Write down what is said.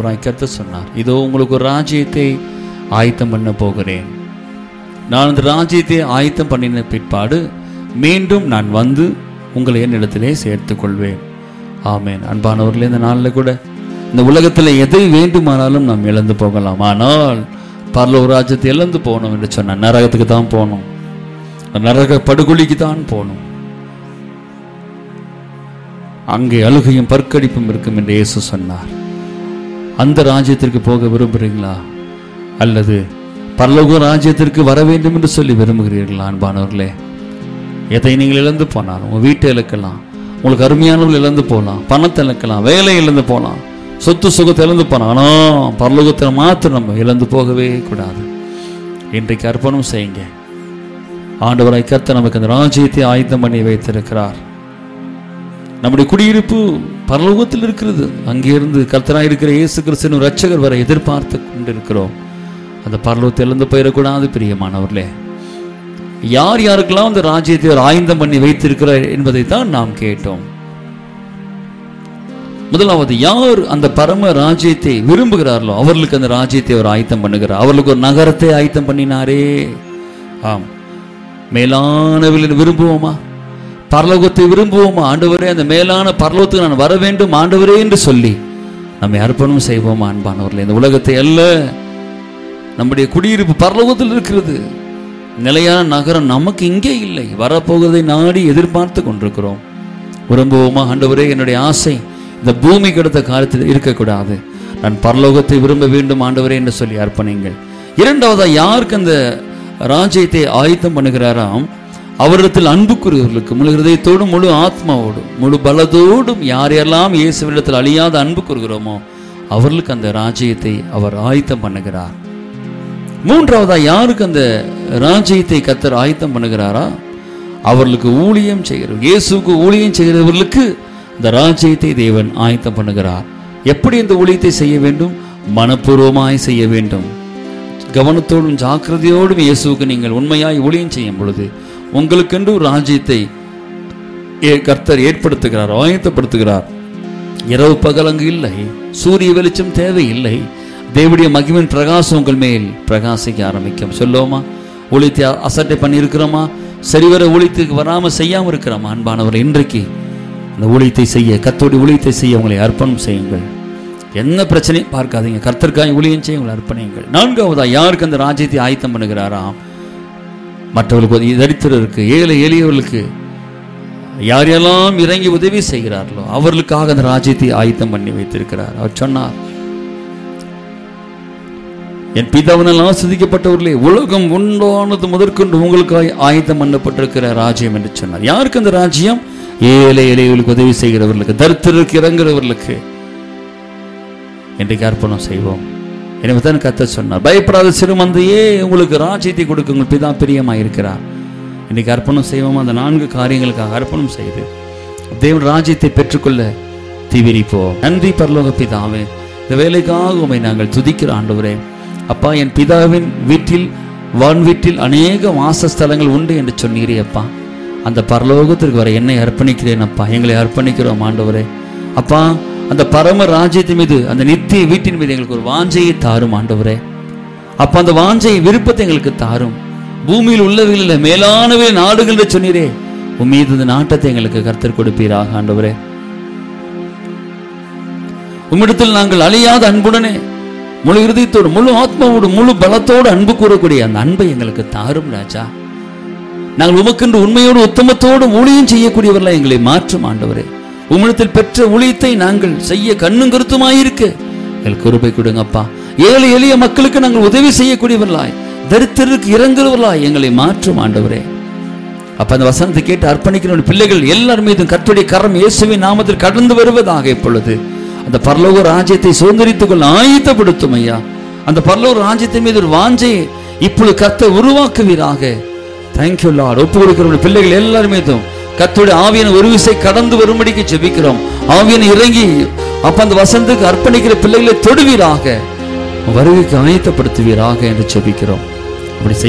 ஆண்டவராய் கர்த்தர் சொன்னார் இதோ உங்களுக்கு ஒரு ராஜ்யத்தை ஆயத்தம் பண்ண போகிறேன் நான் அந்த ராஜ்யத்தை ஆயத்தம் பண்ணின பிற்பாடு மீண்டும் நான் வந்து உங்களை என்னிடத்திலே சேர்த்துக் கொள்வேன் ஆமென் அன்பானவர்களே இந்த நாளில் கூட இந்த உலகத்தில் எதை வேண்டுமானாலும் நாம் இழந்து போகலாம் ஆனால் பரலோக ராஜ்யத்தை இழந்து போகணும் என்று சொன்ன நரகத்துக்கு தான் போகணும் நரக படுகொலிக்கு தான் போகணும் அங்கே அழுகையும் பற்கடிப்பும் இருக்கும் என்று இயேசு சொன்னார் அந்த ராஜ்யத்திற்கு போக விரும்புகிறீங்களா அல்லது பரலோக ராஜ்யத்திற்கு வர வேண்டும் என்று சொல்லி விரும்புகிறீர்களா அன்பானவர்களே எதை நீங்கள் இழந்து போனாலும் உங்கள் வீட்டை இழக்கலாம் உங்களுக்கு அருமையானவர்கள் இழந்து போகலாம் பணத்தை இழக்கலாம் வேலை இழந்து போகலாம் சொத்து சுகத்தை இழந்து போகலாம் ஆனால் பரலோகத்தை மாத்திரம் நம்ம இழந்து போகவே கூடாது இன்றைக்கு அர்ப்பணம் செய்யுங்க ஆண்டவராய் கர்த்தர் நமக்கு அந்த ராஜ்யத்தை ஆயத்தம் பண்ணி வைத்திருக்கிறார் நம்முடைய குடியிருப்பு பரலோகத்தில் இருக்கிறது அங்கிருந்து கர்த்தராய் இருக்கிற இயேசு கிறிஸ்துவின் ரட்சகர் வரை எதிர்பார்த்து கொண்டிருக்கிறோம் அந்த பரலோகத்தை இழந்து போயிடக்கூடாது பிரியமானவர்களே யார் யாருக்கெல்லாம் அந்த ராஜ்யத்தை அவர் ஆயந்தம் பண்ணி வைத்திருக்கிறார் என்பதை தான் நாம் கேட்டோம் முதலாவது யார் அந்த பரம ராஜ்யத்தை விரும்புகிறார்களோ அவர்களுக்கு அந்த ராஜ்யத்தை அவர் ஆயத்தம் பண்ணுகிறார் அவர்களுக்கு ஒரு நகரத்தை ஆயத்தம் பண்ணினாரே ஆம் மேலானவில் விரும்புவோமா பரலோகத்தை விரும்புவோமா ஆண்டவரே அந்த மேலான பரலோகத்துக்கு நான் வர வேண்டும் ஆண்டவரே என்று சொல்லி நம்மை அர்ப்பணம் செய்வோமா அன்பானவர்களே இந்த உலகத்தை அல்ல நம்முடைய குடியிருப்பு பரலோகத்தில் இருக்கிறது நிலையான நகரம் நமக்கு இங்கே இல்லை வரப்போவதை நாடி எதிர்பார்த்து கொண்டிருக்கிறோம் விரும்புவோமா ஆண்டவரே என்னுடைய ஆசை இந்த பூமி கிடைத்த காலத்தில் இருக்கக்கூடாது நான் பரலோகத்தை விரும்ப வேண்டும் ஆண்டவரே என்று சொல்லி அர்ப்பணிங்கள் இரண்டாவதா யாருக்கு அந்த ராஜ்யத்தை ஆயத்தம் பண்ணுகிறாராம் அவரிடத்தில் அன்புக்குரியவர்களுக்கு முழு ஹிருதயத்தோடும் முழு ஆத்மாவோடும் முழு பலத்தோடும் யார் யாரெல்லாம் இயேசுவிடத்தில் அழியாத அன்பு கூறுகிறோமோ அவர்களுக்கு அந்த ராஜ்யத்தை அவர் ஆயத்தம் பண்ணுகிறார் மூன்றாவதா யாருக்கு அந்த ராஜ்யத்தை கத்தர் ஆயத்தம் பண்ணுகிறாரா அவர்களுக்கு ஊழியம் செய்கிற இயேசுக்கு ஊழியம் செய்கிறவர்களுக்கு இந்த ராஜ்யத்தை தேவன் ஆயத்தம் பண்ணுகிறார் எப்படி இந்த ஊழியத்தை செய்ய வேண்டும் மனப்பூர்வமாய் செய்ய வேண்டும் கவனத்தோடும் ஜாக்கிரதையோடும் இயேசுவுக்கு நீங்கள் உண்மையாய் ஊழியம் செய்யும் பொழுது உங்களுக்கென்று ஒரு ராஜ்யத்தை ஏ- கர்த்தர் ஏற்படுத்துகிறார் ஆயத்தப்படுத்துகிறார் இரவு பகல் அங்கு இல்லை சூரிய வெளிச்சம் தேவையில்லை தேவனுடைய மகிமின் பிரகாசம் உங்கள் மேல் பிரகாசிக்க ஆரம்பிக்கும் சொல்லுவோமா ஊழியத்தை அ- அசட்டை பண்ணி இருக்கிறோமா சரிவர ஊழியத்துக்கு வராம செய்யாம இருக்கிறோமா அன்பானவர் இன்றைக்கு அந்த ஊழியத்தை செய்ய கத்தோடைய ஊழியத்தை செய்ய உங்களை அர்ப்பணம் செய்யுங்கள் என்ன பிரச்சனையும் பார்க்காதீங்க கர்த்தருக்காய் ஊழியம் செய்ய உங்களை அர்ப்பணியுங்கள் நான்காவதா யாருக்கு அந்த ராஜ்யத்தை ஆயத்தம் பண்ணுகிறாராம் மற்றவர்களுக்கு உதவி தரித்திரருக்கு ஏழை எளியவர்களுக்கு யார் யாரெல்லாம் இறங்கி உதவி செய்கிறார்களோ அவர்களுக்காக அந்த ராஜ்யத்தை ஆயத்தம் பண்ணி வைத்திருக்கிறார் அவர் சொன்னார் என் பிதாவினால் ஆசிரிக்கப்பட்டவர்களே உலகம் உண்டானது முதற்கொண்டு உங்களுக்காக ஆயத்தம் பண்ணப்பட்டிருக்கிற ராஜ்யம் என்று சொன்னார் யாருக்கு அந்த ராஜ்யம் ஏழை எளியவர்களுக்கு உதவி செய்கிறவர்களுக்கு தரித்திரருக்கு இறங்குறவர்களுக்கு இன்றைக்கு அர்ப்பணம் செய்வோம் எனவே தான் கத்த சொன்னார் பயப்படாத சிறுமந்தையே உங்களுக்கு ராஜ்யத்தை கொடுக்க உங்கள் பிதா பிரியமாக இருக்கிறார் இன்றைக்கு அர்ப்பணம் செய்வோம் அந்த நான்கு காரியங்களுக்காக அர்ப்பணம் செய்து தேவன் ராஜ்யத்தை பெற்றுக்கொள்ள தீவிரிப்போம் நன்றி பரலோக பிதாவே இந்த வேலைக்காக உமை நாங்கள் துதிக்கிற ஆண்டவரே அப்பா என் பிதாவின் வீட்டில் வான் வீட்டில் அநேக வாசஸ்தலங்கள் உண்டு என்று சொன்னீரே அப்பா அந்த பரலோகத்திற்கு வர என்னை அர்ப்பணிக்கிறேன் அப்பா எங்களை அர்ப்பணிக்கிறோம் ஆண்டவரே அப்பா அந்த பரம ராஜ்யத்தின் மீது அந்த நித்திய வீட்டின் மீது எங்களுக்கு ஒரு வாஞ்சையை தாரும் ஆண்டவரே அப்ப அந்த வாஞ்சை விருப்பத்தை எங்களுக்கு தாரும் பூமியில் உள்ளவைகளில் மேலானவை நாடுகள் என்று சொன்னீரே உன் மீது இந்த நாட்டத்தை எங்களுக்கு கர்த்தர் கொடுப்பீராக ஆண்டவரே உம்மிடத்தில் நாங்கள் அழியாத அன்புடனே முழு இருதயத்தோடு முழு ஆத்மாவோடு முழு பலத்தோடு அன்பு கூறக்கூடிய அந்த அன்பை எங்களுக்கு தாரும் ராஜா நாங்கள் உமக்கென்று உண்மையோடு உத்தமத்தோடு ஊழியம் செய்யக்கூடியவர்களா எங்களை மாற்றும் ஆண்டவரே உம்மிடத்தில் பெற்ற ஊழியத்தை நாங்கள் செய்ய கண்ணும் கருத்துமாயிருக்க எங்களுக்கு கிருபை கொடுங்கப்பா ஏழை எளிய மக்களுக்கு நாங்கள் உதவி செய்யக்கூடியவர்களாய் தரித்திரருக்கு இறங்குறவர்களாய் எங்களை மாற்றும் ஆண்டவரே அப்ப அந்த வசனத்தை கேட்டு அர்ப்பணிக்கிற பிள்ளைகள் எல்லார் மீதும் கர்த்தருடைய கரம் இயேசுவின் நாமத்தில் கடந்து வருவதாக இப்பொழுது அந்த பரலோக ராஜ்யத்தை சுதந்திரித்துக் கொள்ள ஆயத்தப்படுத்தும் ஐயா அந்த பரலோக ராஜ்யத்தின் மீது ஒரு வாஞ்சையை இப்பொழுது கர்த்தர் உருவாக்குவீராக தேங்க்யூ லார்ட் ஒப்பு கொடுக்கிற பிள்ளைகள் எல்லார் மீதும் கர்த்தருடைய ஆவியான ஒரு விசை கடந்து வரும்படிக்கு ஜெபிக்கிறோம் ஆவியனை இறங்கி அப்ப அந்த வசனத்துக்கு அர்ப்பணிக்கிற பிள்ளைகளை தொடுவீராக வருகைக்கு ஆயத்தப்படுத்துவீராக என்று ஜெபிக்கிறோம் அப்படி செய்ய